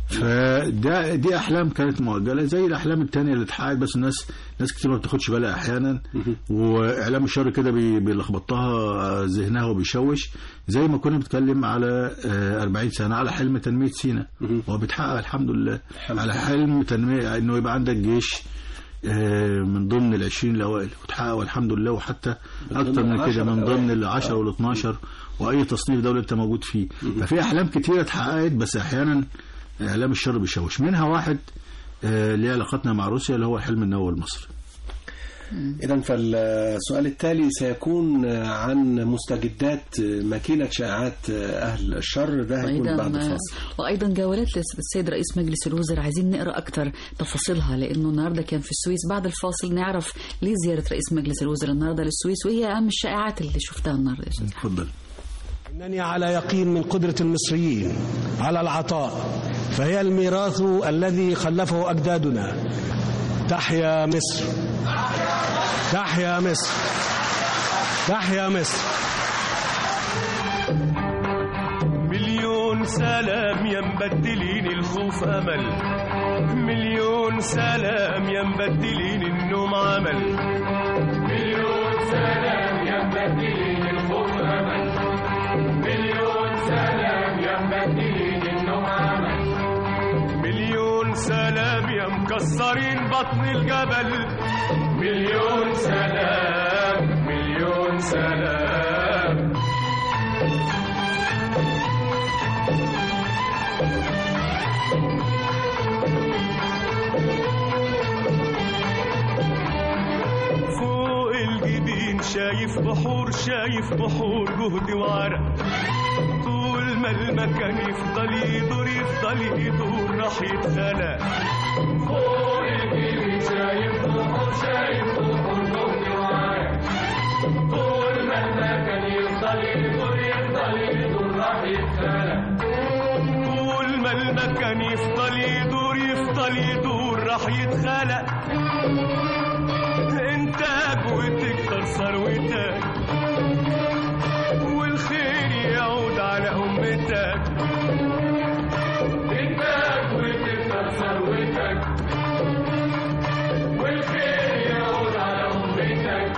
فده دي احلام كانت مؤجله زي الاحلام التانية اللي اتحققت بس الناس ناس كتير ما بتاخدش بالها احيانا واعلام الشر كده بي- بيلخبطها آه، ذهنها وبيشوش زي ما كنا بنتكلم على آه، 40 سنه على حلم تنميه سينا هو بيتحقق الحمد لله على حلم تنميه انه يبقى عندك جيش آه، من ضمن ال 20 الاوائل وتحقق والحمد لله وحتى اكتر من العشرة كده من الأوائل. ضمن ال 10 وال 12 واي تصنيف دولي انت موجود فيه ففي احلام كتيره اتحققت بس احيانا اعلام الشر بيشوش منها واحد آه، ليه علاقتنا مع روسيا اللي هو الحلم النووي المصري إذا فالسؤال التالي سيكون عن مستجدات ماكينة شائعات أهل الشر ده هيكون بعد وايضا الفاصل وايضا جولات للسيد رئيس مجلس الوزراء عايزين نقرا اكتر تفاصيلها لانه النهارده كان في السويس بعد الفاصل نعرف ليه زياره رئيس مجلس الوزراء النهارده للسويس وايه اهم الشائعات اللي شفتها النهارده يا استاذ اتفضل إنني على يقين من قدرة المصريين على العطاء فهي الميراث الذي خلفه أجدادنا تحيا مصر تحيا مصر تحيا مصر مليون سلام يا مبدلين الخوف امل مليون سلام يا مبدلين النوم عمل مليون سلام يا مبدلين الخوف امل مليون سلام يا مبدلين النوم عمل مليون سلام يا مكسرين بطن الجبل مليون سلام مليون سلام فوق الجبين شايف بحور شايف بحور جهد وعرق طول ما المكان يفضل يدور يفضل يدور راح يتخلق فوق الجبين شايف بحور شايف بحور جهد وعرق طول ما المكان يفضل يدور يفضل يدور راح يتخلق طول ما المكان يفضل يدور يفضل يدور راح يتخلق انتاج وتكتر ثروتك والخير يعود على امتك انتاج وتكتر ثروتك والخير يعود على امتك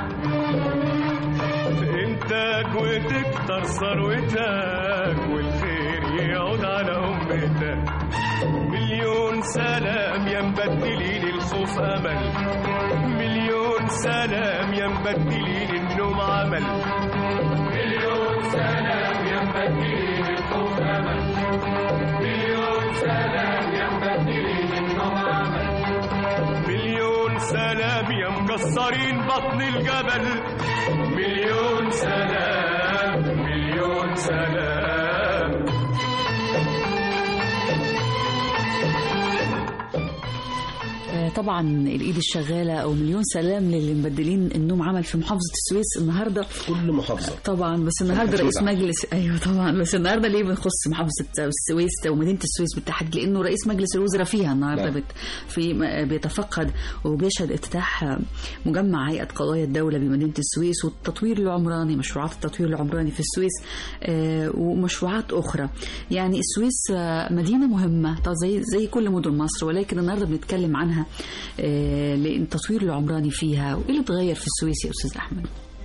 انتاج وتكتر ثروتك والخير يعود على امتك مليون سلام يا مبدلين الخوف امل مليون سلام يا مبدلين النوم عمل مليون سلام يا مبدلين الخوف امل مليون سلام يا مبدلين النوم عمل مليون سلام يا مكسرين بطن الجبل مليون سلام مليون سلام آه، طبعا الايد الشغاله او مليون سلام للي مبدلين النوم عمل في محافظه السويس النهارده كل محافظة طبعا بس النهارده أكيد رئيس طبعاً. مجلس ايوه طبعا بس النهارده ليه بنخص محافظه السويس ومدينه السويس بالتحديد لانه رئيس مجلس الوزراء فيها النهارده نعم. بت في بيتفقد وبيشهد افتتاح مجمع هيئه قضايا الدوله بمدينه السويس والتطوير العمراني مشروعات التطوير العمراني في السويس آه، ومشروعات اخرى يعني السويس آه، مدينه مهمه طبعاً زي زي كل مدن مصر ولكن النهارده بنتكلم عنها آه، للتطوير العمراني فيها وايه اللي اتغير في السويس يا استاذ احمد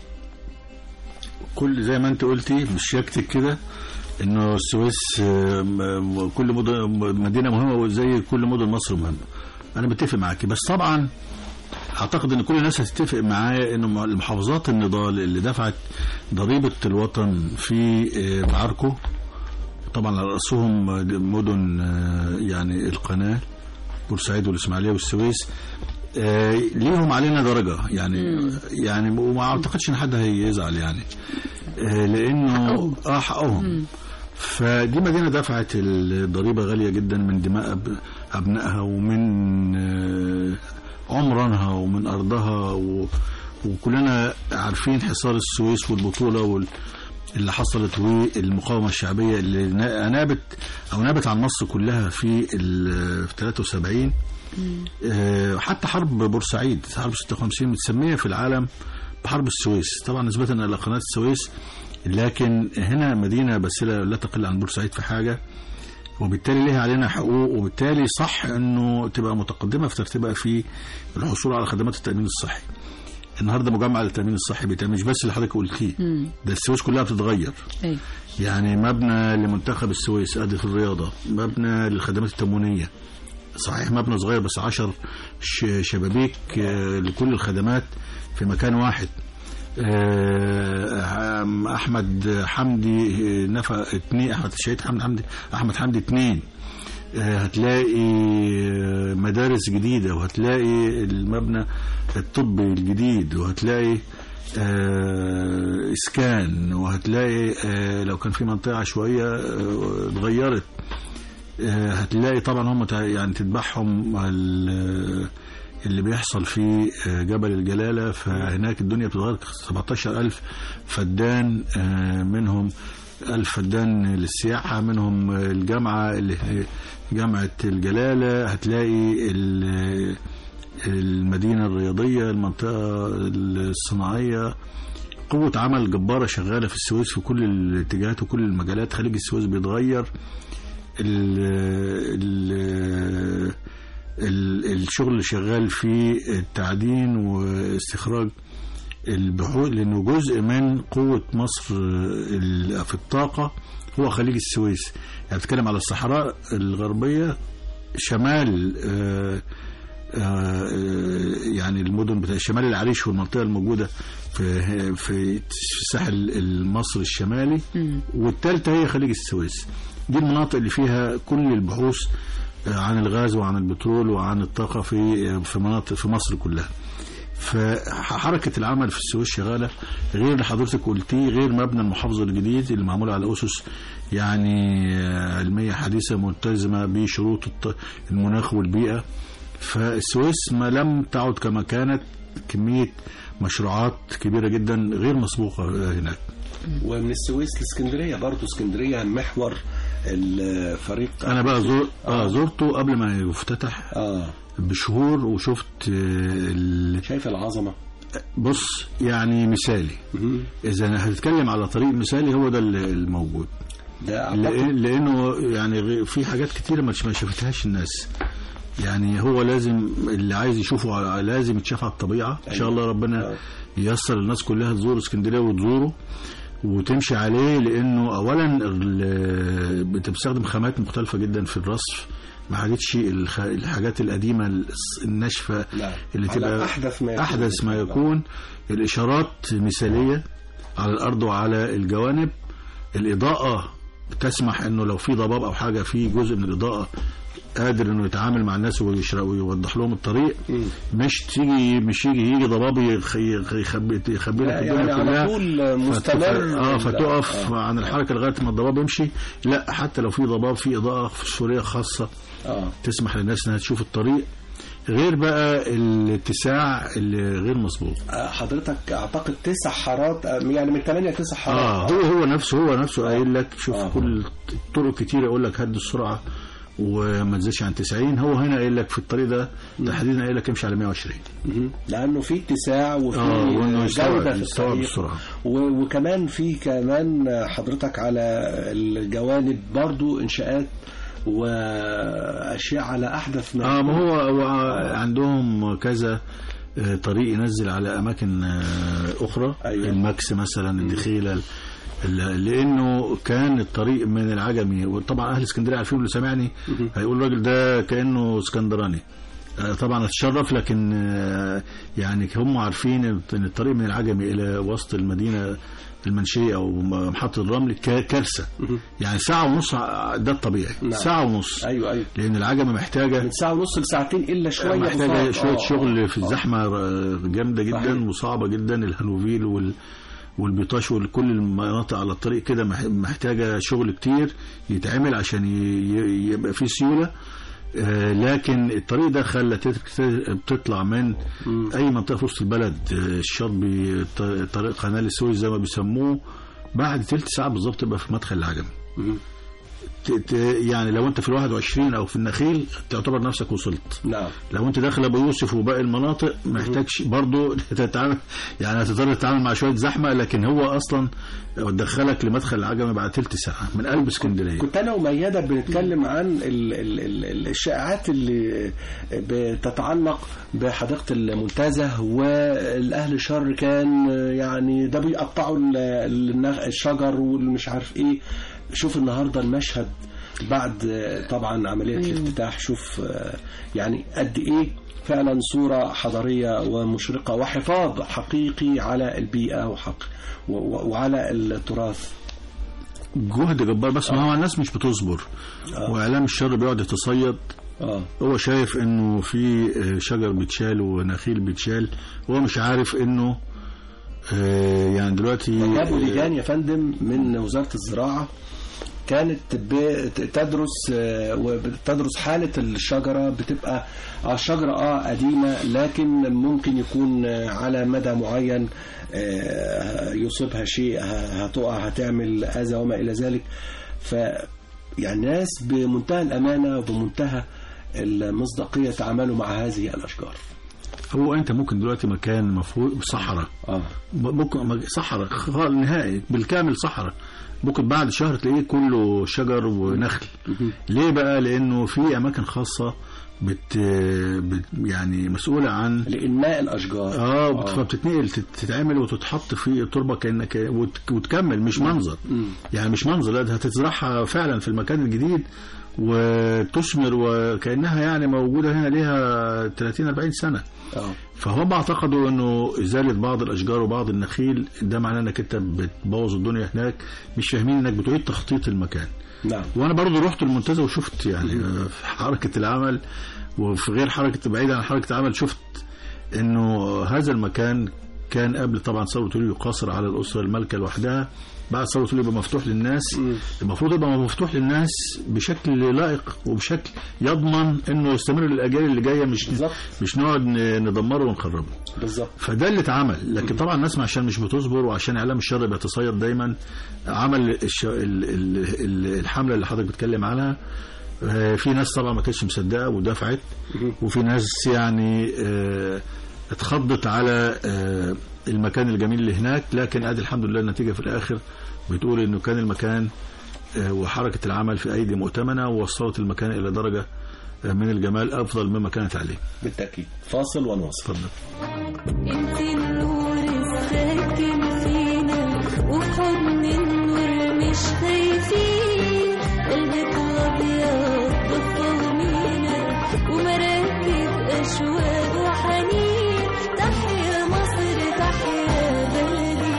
كل زي ما انت قلتي مش يكتب كده انه السويس آه، م- كل مدن مدينه مهمه وزي كل مدن مصر مهمه انا متفق معاكي بس طبعا اعتقد ان كل الناس هتتفق معايا انه المحافظات النضال اللي دفعت ضريبه الوطن في آه، معاركه طبعا على راسهم مدن آه، يعني القناه بورسعيد والاسماعيليه والسويس آه، ليهم علينا درجه يعني يعني وما اعتقدش ان حد هيزعل يعني آه، لانه اه حقهم فدي مدينه دفعت الضريبه غاليه جدا من دماء أب- ابنائها ومن آه، عمرانها ومن ارضها و وكلنا عارفين حصار السويس والبطوله وال اللي حصلت والمقاومه الشعبيه اللي نا- نابت او نابت عن مصر كلها في ال- في 73 آه، حتى حرب بورسعيد حرب 56 متسميه في العالم بحرب السويس طبعا نسبه الى قناه السويس لكن هنا مدينه بس لا لا تقل عن بورسعيد في حاجه وبالتالي ليها علينا حقوق وبالتالي صح انه تبقى متقدمه في ترتيبها في الحصول على خدمات التامين الصحي النهارده مجمع للتامين الصحي بيتعمل مش بس اللي حضرتك قلتيه مم. ده السويس كلها بتتغير أيوة. يعني مبنى لمنتخب السويس ادي في الرياضه مبنى للخدمات التموينيه صحيح مبنى صغير بس عشر ش- شبابيك آه، لكل الخدمات في مكان واحد آه، احمد حمدي آه، نفى اتنين احمد شهيد حمد حمدي احمد حمدي اتنين آه، هتلاقي آه، مدارس جديدة وهتلاقي المبنى الطبي الجديد وهتلاقي آه، اسكان وهتلاقي آه، لو كان في منطقة عشوائية آه، اتغيرت آه، هتلاقي طبعا هم تع- يعني تتبعهم ال- اللي بيحصل في آه، جبل الجلالة فهناك الدنيا بتتغير 17000 فدان آه، منهم ألف فدان للسياحة منهم الجامعة اللي هي جامعة الجلالة هتلاقي ال- المدينة الرياضية المنطقة الصناعية قوة عمل جبارة شغالة في السويس في كل الاتجاهات وكل المجالات خليج السويس بيتغير ال ال ال الشغل اللي شغال في التعدين واستخراج البحوث لانه جزء من قوه مصر ال- في الطاقه هو خليج السويس يعني بتكلم على الصحراء الغربيه شمال آه، آه، يعني المدن بتاع شمال العريش والمنطقه الموجوده في في في الساحل المصري الشمالي مم. والثالثه هي خليج السويس دي المناطق اللي فيها كل البحوث آه، عن الغاز وعن البترول وعن الطاقه في آه، في مناطق في مصر كلها فحركة العمل في السويس شغالة غير اللي حضرتك قلتيه غير مبنى المحافظة الجديد اللي معمول على أسس يعني آه، علمية حديثة ملتزمة بشروط الط- المناخ والبيئة فالسويس ما لم تعد كما كانت كمية مشروعات كبيرة جدا غير مسبوقة آه، هناك ومن السويس لاسكندريه برضه اسكندريه محور الفريق أنا بقى زور آه زرته قبل ما يفتتح اه بشهور وشفت آه، ال- شايف العظمه بص يعني مثالي مهم. إذا هتتكلم على طريق مثالي هو ده اللي الموجود ده اعتقد لأن- لانه يعني غ- في حاجات كتيره ما ما شافتهاش الناس يعني هو لازم اللي عايز يشوفه على- لازم يتشاف على الطبيعه ان شاء الله ربنا ييسر الناس كلها تزور اسكندريه وتزوره وتمشي عليه لانه اولا ال- بتستخدم خامات مختلفه جدا في الرصف ما عادتش الخ- الحاجات القديمه الس- الناشفه لا. اللي على تبقى أحدث ما يكون. احدث ما يكون الاشارات مثاليه على الارض وعلى الجوانب الاضاءه تسمح انه لو في ضباب او حاجه في جزء من الاضاءه قادر انه يتعامل مع الناس ويشرب ويوضح لهم الطريق مش تيجي مش يجي يجي ضباب يخ- يخ- يخبي يخبي لك لا، الدنيا يعني على كلها طول مستمر. فتف- اه لا، فتقف عن الحركه لغايه ما الضباب يمشي لا حتى لو في ضباب في اضاءه سوريه خاصه اه تسمح للناس انها تشوف الطريق غير بقى الاتساع اللي غير مسبوق آه، حضرتك اعتقد تسع حارات آه، يعني من ثمانية تسع حارات اه هو هو نفسه هو نفسه قايل لك شوف آه. كل الطرق كتير يقول لك هدي السرعه وما تزيدش عن 90 هو هنا قايل لك في الطريق ده تحديدا قايل لك امشي على 120 مهم. لانه في اتساع وفي اه وانه يستوعب جوده في يستوعب الطريق بسرعه و- وكمان في كمان حضرتك على الجوانب برضو انشاءات واشياء على احدث ما اه ما هو هو عندهم كذا آه، طريق ينزل على اماكن آه، اخرى أيوة. الماكس مثلا الدخيله ال- ال- لانه كان الطريق من العجمي وطبعا اهل اسكندريه عارفين اللي سامعني هيقول الراجل ده كانه اسكندراني آه، طبعا اتشرف لكن آه، يعني هم عارفين ان الطريق من العجمي الى وسط المدينه المنشيه او محطه الرمل ك- كارثه يعني ساعه ونص ده الطبيعي نعم. ساعه ونص ايوه ايوه لان العجمه محتاجه من ساعه ونص لساعتين الا شويه محتاجه بساط. شويه آه، شغل في آه. الزحمه آه، جامده صحيح. جدا وصعبه جدا الهانوفيل وال والبيطاش وكل المناطق على الطريق كده مح- محتاجه شغل كتير يتعمل عشان ي- ي- يبقى فيه سيوله آه، لكن الطريق ده خلى تت- بتطلع من اي منطقه في وسط البلد آه، الشاطبي ط- طريق قناه السويس زي ما بيسموه بعد تلت ساعه بالظبط تبقى في مدخل العجمي مهم. ت- ت- يعني لو انت في ال 21 او في النخيل تعتبر نفسك وصلت نعم لو انت داخل ابو يوسف وباقي المناطق محتاجش برضه تتعامل يعني هتضطر تتعامل مع شويه زحمه لكن هو اصلا دخلك لمدخل العجمي بعد تلت ساعه من قلب اسكندريه كنت انا وميادة بنتكلم عن ال ال ال ال الشائعات اللي بتتعلق بحديقة المنتزه والاهل الشر كان يعني ده بيقطعوا ال- النغ- الشجر والمش عارف ايه شوف النهارده المشهد بعد طبعا عملية الافتتاح شوف يعني قد ايه فعلا صورة حضارية ومشرقة وحفاظ حقيقي على البيئة وحق و- و- وعلى التراث جهد جبار بس ما هو الناس مش بتصبر واعلام الشر بيقعد يتصيد اه هو شايف انه في آه، شجر بيتشال ونخيل بيتشال هو مش عارف انه آه، يعني دلوقتي جابوا آه، لجان يا فندم من وزارة الزراعة كانت بتدرس آه، وبتدرس حالة الشجرة بتبقى آه، الشجرة اه قديمة لكن ممكن يكون آه، على مدى معين آه، يصيبها شيء ه- هتقع هتعمل أذى وما إلى ذلك ف يعني ناس بمنتهى الأمانة وبمنتهى المصداقية تعاملوا مع هذه الأشجار هو انت ممكن دلوقتي مكان مفروض صحراء اه ممكن صحراء خ- نهائي بالكامل صحراء ممكن بعد شهر تلاقيه كله شجر ونخل ليه بقى لانه في اماكن خاصه بت, بت يعني مسؤوله عن لإنماء الأشجار اه بت- فبتتنقل تت- تتعمل وتتحط في التربه كانك وت- وتكمل مش منظر يعني مش منظر لا ده هتزرعها فعلا في المكان الجديد وتثمر وكانها يعني موجوده هنا ليها 30 40 سنه اه فهم اعتقدوا انه ازاله بعض الاشجار وبعض النخيل ده معناه انك انت بتبوظ الدنيا هناك مش فاهمين انك بتعيد تخطيط المكان نعم وانا برضو رحت المنتزه وشفت يعني في حركه العمل وفي غير حركه بعيدا عن حركه العمل شفت انه هذا المكان كان قبل طبعا ثوره ولي يقاصر على الاسره المالكه لوحدها بعد ثوره ولي يبقى مفتوح للناس المفروض يبقى مفتوح للناس بشكل لائق وبشكل يضمن انه يستمر للاجيال اللي جايه مش بالظبط. مش نقعد ن- ندمره ونخربه بالظبط فده اللي اتعمل لكن طبعا الناس عشان مش بتصبر وعشان اعلام الشر بيتصيد دايما عمل الش... ال... ال... ال- الحمله اللي حضرتك بتتكلم عنها آه، في ناس طبعا ما كانتش مصدقه ودفعت وفي ناس يعني آه، اتخضت على آه، المكان الجميل اللي هناك لكن ادي الحمد لله النتيجه في الاخر بتقول انه كان المكان آه، وحركه العمل في ايدي مؤتمنه ووصلت المكان الى درجه آه، من الجمال افضل مما كانت عليه بالتأكيد فاصل ونواصل اتفضل انت النور الساكن فينا وفي حضن النور مش خايفين قلبك الابيض ضفهمينا ومراكب اشواق وحنين تحيا مصر تحيا بلدي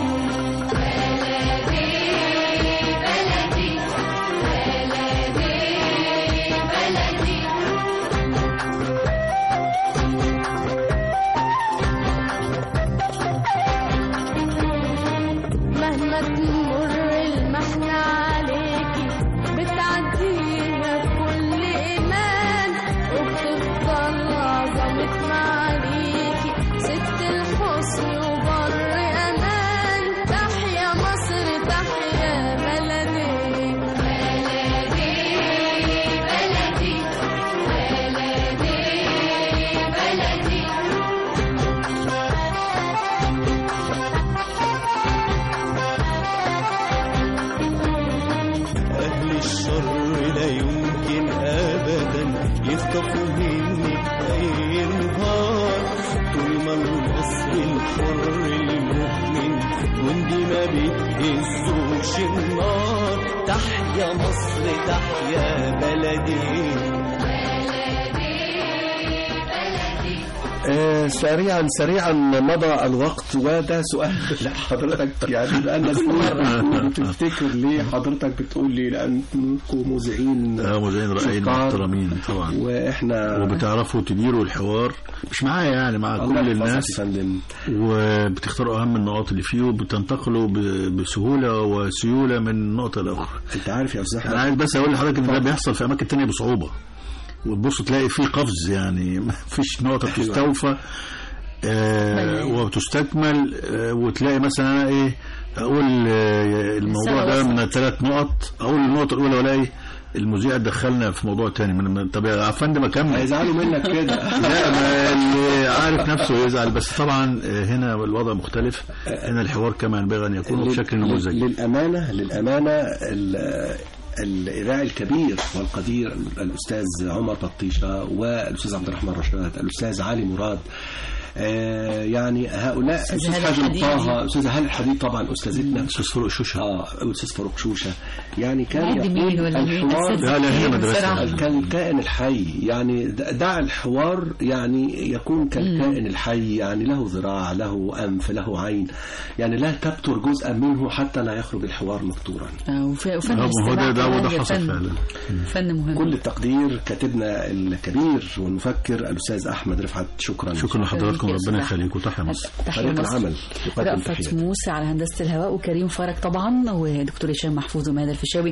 مهما تمر المحنة عليكي بتعديها بكل إيمان وبتفضل عظمة معاليكي ست الحسن وبر أمان تحيا مصر تحيا بلدي بلدي بلدي بلدي بلدي أهل الشر لا يمكن أبدا يخطفوا مني أي نهار طول ما المصري الحر المؤمن جندي ما بيهزوش النار تحيا مصر تحيا بلدي آه سريعا سريعا مضى الوقت وده سؤال لحضرتك يعني بقالنا سنين بتفتكر ليه حضرتك بتقول لي لأنكم مذيعين اه مذيعين رأيين شطار. محترمين طبعا واحنا وبتعرفوا تديروا الحوار مش معايا يعني مع الله كل يحفظك الناس يا فندم وبتختاروا اهم النقاط اللي فيه وبتنتقلوا ب- بسهوله وسيوله من نقطه لاخرى انت عارف يا استاذ انا احمد عايز بس اقول لحضرتك ان ده بيحصل في اماكن تانية بصعوبه وتبص تلاقي فيه قفز يعني ما فيش نقطه بتستوفى آه وتستكمل آه وتلاقي مثلا انا ايه اقول آه الموضوع السنة ده وصلت. من ثلاث نقط اقول النقطه الاولى والاقي المذيع دخلنا في موضوع تاني من من- طب يا فندم اكمل هيزعلوا منك كده لا ما اللي عارف نفسه يزعل بس طبعا آه، هنا الوضع مختلف هنا الحوار كما ينبغي ان يكون بشكل لل- نموذجي للأمانة للأمانة ال- الإذاعي الكبير والقدير الأستاذ عمر بطيشة والأستاذ عبد الرحمن رشاد الأستاذ علي مراد آه، يعني هؤلاء أستاذ أستاذ هاني حازم الحديدي. طه أستاذ هاني الحديد طبعا أستاذتنا استاذ فاروق شوشه اه الأستاذ فاروق شوشة يعني كان عد مين يقول ولا مين الحوار أستاذ لا، لا، هي كتير مدرسة. بصراحة. كالكائن الحي يعني دع الحوار يعني يكون كالكائن الحي يعني له ذراع له أنف له عين يعني لا تبتر جزءا منه حتى لا يخرج الحوار مبتورا آه، وف- وفن هو الاستماع ده ده كمان وده هي حصل فن. فعلا فن مهم كل التقدير كاتبنا الكبير والمفكر الأستاذ أحمد رفعت شكرا شكرا لحضراتكم يا ربنا أستاذ يخليكم تحيا مصر تحية فريق مصر. العمل يقدم رأفت تحية موسى على هندسة الهواء وكريم فرج طبعا ودكتور هشام محفوظ ومادة الفيشاوي